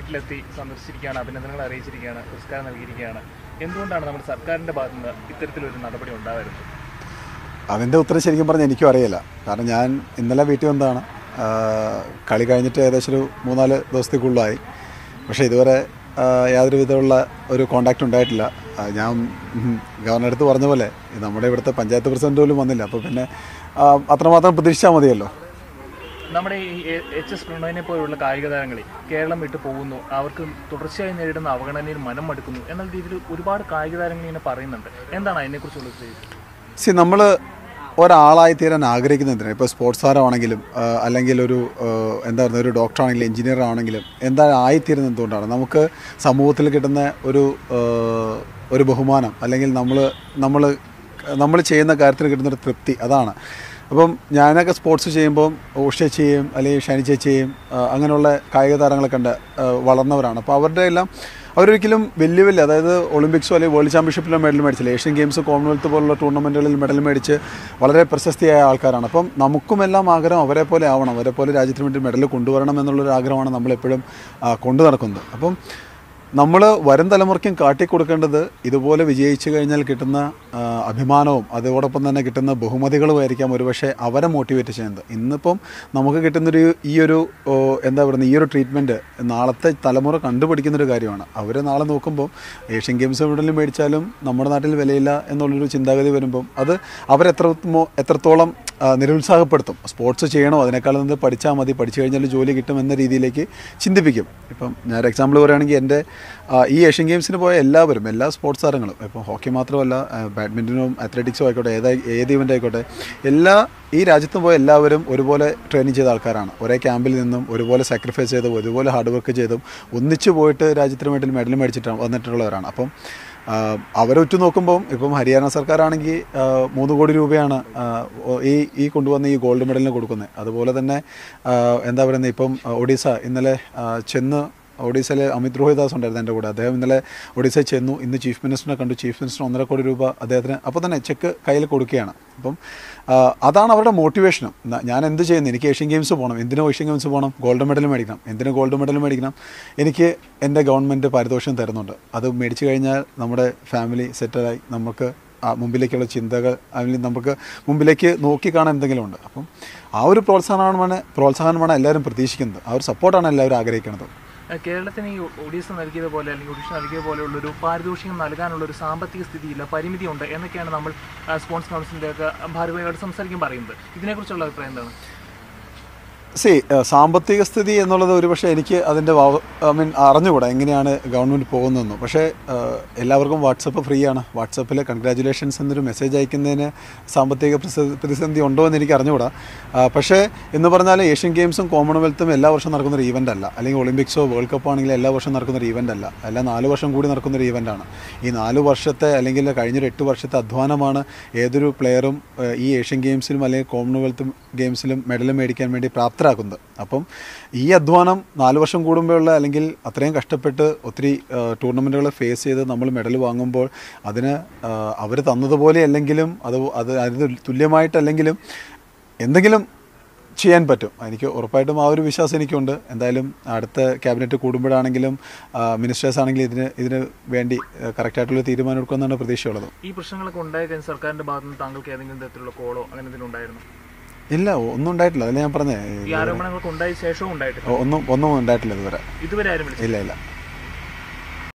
വീട്ടിലെത്തി സന്ദർശിച്ചിരിക്കുകയാണ് അഭിനന്ദനങ്ങൾ അറിയിച്ചിരിക്കുകയാണ് പുരസ്കാരം നൽകിയിരിക്കുകയാണ് എന്തുകൊണ്ടാണ് നമ്മുടെ സർക്കാരിന്റെ ഭാഗത്ത് നിന്ന് ഇത്തരത്തിലൊരു നടപടി ഉണ്ടാവരുന്നത് അതിൻ്റെ ഉത്തരം ശരിക്കും പറഞ്ഞാൽ എനിക്കും അറിയില്ല കാരണം ഞാൻ ഇന്നലെ വീട്ടിൽ വന്നതാണ് ആ, കളി കഴിഞ്ഞിട്ട് ഏകദേശം ഒരു മൂന്നാല് ദിവസത്തേക്കുള്ളായി പക്ഷേ ഇതുവരെ ആ, യാതൊരു വിധമുള്ള ഒരു കോണ്ടാക്റ്റ് ഉണ്ടായിട്ടില്ല ആ, ഞാൻ ഉം, ഗവർണർ അടുത്ത് പറഞ്ഞ പോലെ നമ്മുടെ ഇവിടുത്തെ പഞ്ചായത്ത് പ്രസിഡന്റ് പോലും വന്നില്ല അപ്പോൾ പിന്നെ ആ, അത്രമാത്രം പ്രതീക്ഷിച്ചാൽ മതിയല്ലോ നമ്മുടെ ഈ എച്ച് എസ് പ്രണോയിനെ പോലുള്ള കായിക താരങ്ങളെ കേരളം വിട്ടു പോകുന്നു അവർക്ക് തുടർച്ചയായി നേരിടുന്ന അവഗണനയിൽ മനം മടുക്കുന്നു എന്ന രീതിയിൽ ഒരുപാട് കായിക താരങ്ങൾ ഇങ്ങനെ പറയുന്നുണ്ട് എന്താണ് അതിനെക്കുറിച്ചുള്ള ഉദ്ദേശം സി നമ്മൾ ഒരാളായി തീരാൻ ആഗ്രഹിക്കുന്നതിന് ഇപ്പോൾ സ്പോർട്സ് താരമാണെങ്കിലും ആ, അല്ലെങ്കിൽ ഒരു ആ, എന്താ പറയുക ഒരു ഡോക്ടർ ആണെങ്കിലും എഞ്ചിനീയർ ആണെങ്കിലും എന്താ ആയിത്തീരുന്നത് എന്തുകൊണ്ടാണ് നമുക്ക് സമൂഹത്തിൽ കിട്ടുന്ന ഒരു ആ, ഒരു ബഹുമാനം അല്ലെങ്കിൽ നമ്മൾ നമ്മൾ നമ്മൾ ചെയ്യുന്ന കാര്യത്തിന് കിട്ടുന്നൊരു തൃപ്തി അതാണ് അപ്പം ഞാനൊക്കെ സ്പോർട്സ് ചെയ്യുമ്പോൾ ഉഷ ചേച്ചിയും അല്ലെങ്കിൽ ഷനി ചേച്ചിയും ആ, അങ്ങനെയുള്ള കായിക താരങ്ങളെ കണ്ട് ആ, വളർന്നവരാണ് അപ്പോൾ അവരുടെ എല്ലാം അവരൊരിക്കലും വലിയ വലിയ അതായത് ഒളിമ്പിക്സോ അല്ലെങ്കിൽ വേൾഡ് ചാമ്പ്യൻഷിപ്പിലോ മെഡൽ മേടിച്ചില്ല ഏഷ്യൻ ഗെയിംസ് കോമൺവെൽത്ത് പോലുള്ള ടൂർണമെൻറ്റുകളിൽ മെഡൽ മേടിച്ച് വളരെ പ്രശസ്തിയായ ആൾക്കാരാണ് അപ്പം നമുക്കുമെല്ലാം ആഗ്രഹം അവരെ പോലെ ആവണം അവരെ പോലെ രാജ്യത്തിന് വേണ്ടി മെഡൽ കൊണ്ടുവരണം എന്നുള്ളൊരു ആഗ്രഹമാണ് നമ്മളെപ്പോഴും ആ, കൊണ്ടു നടക്കുന്നത് അപ്പം നമ്മൾ വരും തലമുറയ്ക്കും കാട്ടിക്കൊടുക്കേണ്ടത് ഇതുപോലെ വിജയിച്ചു കഴിഞ്ഞാൽ കിട്ടുന്ന ആ, അഭിമാനവും അതോടൊപ്പം തന്നെ കിട്ടുന്ന ബഹുമതികളുമായിരിക്കാം ഒരുപക്ഷെ അവരെ മോട്ടിവേറ്റ് ചെയ്യുന്നത് ഇന്നിപ്പം നമുക്ക് കിട്ടുന്നൊരു ഈ ഒരു ഓ, എന്താ പറയുക ഈ ഒരു ട്രീറ്റ്മെൻറ്റ് നാളത്തെ തലമുറ കണ്ടുപിടിക്കുന്നൊരു കാര്യമാണ് അവർ നാളെ നോക്കുമ്പോൾ ഏഷ്യൻ ഗെയിംസ് മെഡലും മേടിച്ചാലും നമ്മുടെ നാട്ടിൽ വിലയില്ല എന്നുള്ളൊരു ചിന്താഗതി വരുമ്പം അത് അവരെത്ര എത്രത്തോളം ആ, നിരുത്സാഹപ്പെടുത്തും സ്പോർട്സ് ചെയ്യണോ അതിനേക്കാൾ നിന്ന് പഠിച്ചാൽ മതി പഠിച്ചു കഴിഞ്ഞാൽ ജോലി കിട്ടും എന്ന രീതിയിലേക്ക് ചിന്തിപ്പിക്കും ഇപ്പം ഞാൻ എക്സാമ്പിൾ പറയുകയാണെങ്കിൽ എൻ്റെ ആ, ഈ ഏഷ്യൻ ഗെയിംസിന് പോയ എല്ലാവരും എല്ലാ സ്പോർട്സ് താരങ്ങളും ഇപ്പം ഹോക്കി മാത്രമല്ല ആ, ബാഡ്മിൻ്റനും അത്ലറ്റിക്സും ആയിക്കോട്ടെ ഏതാ ഏത് ഇവൻ്റ് ആയിക്കോട്ടെ എല്ലാ ഈ രാജ്യത്ത് പോയ എല്ലാവരും ഒരുപോലെ ട്രെയിനിങ് ചെയ്ത ആൾക്കാരാണ് ഒരേ ക്യാമ്പിൽ നിന്നും ഒരുപോലെ സാക്രിഫൈസ് ചെയ്തും ഒരുപോലെ ഹാർഡ് വർക്ക് ചെയ്തും ഒന്നിച്ചു പോയിട്ട് രാജ്യത്തിന് വേണ്ടി മെഡൽ മേടിച്ചിട്ട് വന്നിട്ടുള്ളവരാണ് അപ്പം ആ, അവരെ ഉറ്റു നോക്കുമ്പോൾ ഇപ്പം ഹരിയാന സർക്കാരാണെങ്കിൽ ആ, മൂന്ന് കോടി രൂപയാണ് ആ, ഒ- ഈ ഈ കൊണ്ടുവന്ന ഈ ഗോൾഡ് മെഡലിന് കൊടുക്കുന്നത് അതുപോലെ തന്നെ ആ, എന്താ പറയുന്നത് ഇപ്പം ആ, ഒഡീസ ഇന്നലെ ആ, ചെന്ന് ഒഡീസയിലെ അമിത് രോഹിദാസ് ഉണ്ടായിരുന്നു എൻ്റെ കൂടെ അദ്ദേഹം ഇന്നലെ ഒഡീസയിൽ ചെന്നു ഇന്ന് ചീഫ് മിനിസ്റ്ററിനെ കണ്ടു ചീഫ് മിനിസ്റ്റർ ഒന്നര കോടി രൂപ അദ്ദേഹത്തിന് അപ്പോൾ തന്നെ ചെക്ക് കയ്യിൽ കൊടുക്കുകയാണ് അപ്പം ആ, അതാണ് അവരുടെ മോട്ടിവേഷനും ന- ഞാൻ എന്ത് ചെയ്യുന്നു എനിക്ക് ഏഷ്യൻ ഗെയിംസ് പോകണം എന്തിനോ ഏഷ്യൻ ഗെയിംസ് പോകണം ഗോൾഡ് മെഡൽ മേടിക്കണം എന്തിനു ഗോൾഡ് മെഡൽ മേടിക്കണം എനിക്ക് എൻ്റെ ഗവൺമെൻറ് പാരിതോഷികം തരുന്നുണ്ട് അത് മേടിച്ചു കഴിഞ്ഞാൽ നമ്മുടെ ഫാമിലി സെറ്റിലായി നമുക്ക് ആ മുമ്പിലേക്കുള്ള ചിന്തകൾ അല്ലെങ്കിൽ നമുക്ക് മുമ്പിലേക്ക് നോക്കിക്കാണാൻ എന്തെങ്കിലും ഉണ്ട് അപ്പം ആ ഒരു പ്രോത്സാഹനമാണ് പ്രോത്സാഹനമാണ് എല്ലാവരും പ്രതീക്ഷിക്കുന്നത് ആ ഒരു സപ്പോർട്ടാണ് എല്ലാവരും ആഗ്രഹിക്കുന്നത് ഏഹ് കേരളത്തിന് ഈ ഒഡീസ നൽകിയതുപോലെ അല്ലെങ്കിൽ ഒഡീഷ നൽകിയതുപോലെയുള്ളൊരു പാരിതോഷികം നൽകാനുള്ള ഒരു സാമ്പത്തിക സ്ഥിതിയില്ല പരിമിതിയുണ്ട് എന്നൊക്കെയാണ് നമ്മൾ ആ, സ്പോർട്സ് കൗൺസിലിൻ്റെ ഒക്കെ ഭാരവാഹികളോട് സംസാരിക്കും പറയുന്നത് ഇതിനെക്കുറിച്ചുള്ള അഭിപ്രായം എന്താണ് സി സാമ്പത്തിക സ്ഥിതി എന്നുള്ളത് ഒരുപക്ഷെ എനിക്ക് അതിൻ്റെ ഐ മീൻ അറിഞ്ഞുകൂടാ എങ്ങനെയാണ് ഗവൺമെൻറ് പോകുന്നതെന്ന് പക്ഷേ ആ, എല്ലാവർക്കും വാട്സപ്പ് ഫ്രീ ആണ് വാട്സപ്പിൽ കൺഗ്രാജുലേഷൻസ് എന്നൊരു മെസ്സേജ് അയക്കുന്നതിന് സാമ്പത്തിക പ്രസ- പ്രതിസന്ധി ഉണ്ടോ എന്ന് എനിക്ക് അറിഞ്ഞുകൂടാ ആ, പക്ഷേ എന്ന് പറഞ്ഞാൽ ഏഷ്യൻ ഗെയിംസും കോമൺവെൽത്തും എല്ലാ വർഷവും നടക്കുന്ന ഒരു ഇവൻ്റ് അല്ല അല്ലെങ്കിൽ ഒളിമ്പിക്സോ വേൾഡ് കപ്പോ ആണെങ്കിലും എല്ലാ വർഷവും നടക്കുന്ന ഒരു ഇവൻ്റ് അല്ല എല്ലാം നാല് വർഷം കൂടി നടക്കുന്ന ഒരു ഇവൻ്റാണ് ഈ നാല് വർഷത്തെ അല്ലെങ്കിൽ കഴിഞ്ഞൊരു എട്ട് വർഷത്തെ അധ്വാനമാണ് ഏതൊരു പ്ലെയറും ഏഹ്, ഈ ഏഷ്യൻ ഗെയിംസിലും അല്ലെങ്കിൽ കോമൺവെൽത്ത് ഗെയിംസിലും മെഡൽ മേടിക്കാൻ വേണ്ടി പ്രാപ്തരാക്കുന്നത് അപ്പം ഈ അധ്വാനം നാല് വർഷം കൂടുമ്പോഴുള്ള അല്ലെങ്കിൽ അത്രയും കഷ്ടപ്പെട്ട് ഒത്തിരി ടൂർണമെൻറ്റുകൾ ഫേസ് ചെയ്ത് നമ്മൾ മെഡൽ വാങ്ങുമ്പോൾ അതിന് അവർ തന്നതുപോലെ അല്ലെങ്കിലും അത് അത് അതിന് തുല്യമായിട്ടല്ലെങ്കിലും എന്തെങ്കിലും ചെയ്യാൻ പറ്റും എനിക്ക് ഉറപ്പായിട്ടും ആ ഒരു വിശ്വാസം എനിക്കുണ്ട് എന്തായാലും അടുത്ത ക്യാബിനറ്റ് കൂടുമ്പോഴാണെങ്കിലും മിനിസ്റ്റേഴ്സ് ആണെങ്കിലും ഇതിന് ഇതിന് വേണ്ടി കറക്റ്റായിട്ടുള്ള തീരുമാനം എടുക്കുമെന്നാണ് പ്രതീക്ഷയുള്ളത് ഈ പ്രശ്നങ്ങളൊക്കെ ഉണ്ടായി കഴിഞ്ഞ സർക്കാരിന്റെ ഭാഗത്ത് നിന്ന് താങ്കൾക്ക് ഏതെങ്കിലും തരത്തിലുള്ള കോളോ അങ്ങനെ എന്തെങ്കിലും ഉണ്ടായിരുന്നു ഇല്ല ഒന്നും ഉണ്ടായിട്ടില്ല അതല്ലേ ഞാൻ പറഞ്ഞേ ഈ ആരോപണങ്ങൾക്ക് ഉണ്ടായ ശേഷവും ഉണ്ടായിട്ടില്ല ഒന്നും ഒന്നും ഉണ്ടായിട്ടില്ല ഇതുവരെ ഇതുവരെ ആരും വിളിച്ചു ഇല്ല ഇല്ല